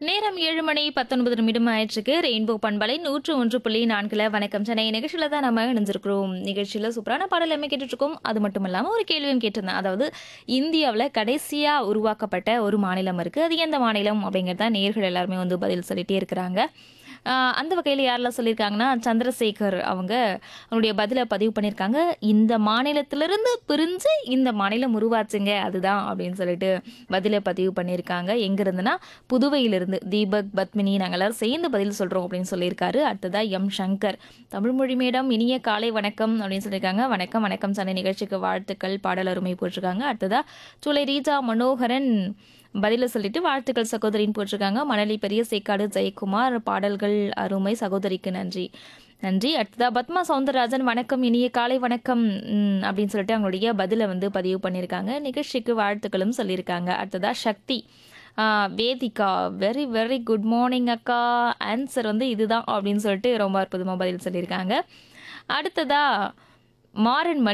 நேரம் ஏழு மணி பத்தொன்பது நிமிடம் ஆயிடுச்சுக்கு ரெயின்போ பண்பலை நூற்று ஒன்று புள்ளி நான்குல வணக்கம் சென்னை நிகழ்ச்சியில தான் நம்ம இணைஞ்சிருக்கிறோம் நிகழ்ச்சியில சூப்பரான பாடல் எல்லாமே கேட்டுட்டு இருக்கோம் அது மட்டும் இல்லாம ஒரு கேள்வியும் கேட்டிருந்தேன் அதாவது இந்தியாவில் கடைசியா உருவாக்கப்பட்ட ஒரு மாநிலம் இருக்கு அது எந்த மாநிலம் அப்படிங்கிறத நேர்கள் எல்லாருமே வந்து பதில் சொல்லிட்டே இருக்கிறாங்க ஆஹ் அந்த வகையில் யாரெல்லாம் சொல்லியிருக்காங்கன்னா சந்திரசேகர் அவங்க அவங்களுடைய பதிலை பதிவு பண்ணியிருக்காங்க இந்த மாநிலத்திலிருந்து பிரிஞ்சு இந்த மாநிலம் உருவாச்சுங்க அதுதான் அப்படின்னு சொல்லிட்டு பதிலை பதிவு பண்ணியிருக்காங்க எங்கிருந்துன்னா புதுவையிலிருந்து தீபக் பத்மினி நாங்கள் எல்லாரும் சேர்ந்து பதில் சொல்கிறோம் அப்படின்னு சொல்லியிருக்காரு அடுத்ததா எம் சங்கர் தமிழ் மொழி மேடம் இனிய காலை வணக்கம் அப்படின்னு சொல்லியிருக்காங்க வணக்கம் வணக்கம் சண்டை நிகழ்ச்சிக்கு வாழ்த்துக்கள் பாடல் அருமை போட்டிருக்காங்க அடுத்ததா சூளை ரீஜா மனோகரன் பதில சொல்லிட்டு வாழ்த்துக்கள் சகோதரின்னு போட்டிருக்காங்க மணலி பெரிய சேக்காடு ஜெயக்குமார் பாடல்கள் அருமை சகோதரிக்கு நன்றி நன்றி அடுத்ததா பத்மா சவுந்தரராஜன் வணக்கம் இனிய காலை வணக்கம் ம், அப்படின்னு சொல்லிட்டு அவங்களுடைய பதிலை வந்து பதிவு பண்ணியிருக்காங்க நிகழ்ச்சிக்கு வாழ்த்துக்களும் சொல்லியிருக்காங்க அடுத்ததா சக்தி ஆ, Vedika very very good morning அக்கா ஆன்சர் வந்து இதுதான் அப்படின்னு சொல்லிட்டு ரொம்ப அற்புதமாக பதில் சொல்லியிருக்காங்க அடுத்ததா மாறன் மணி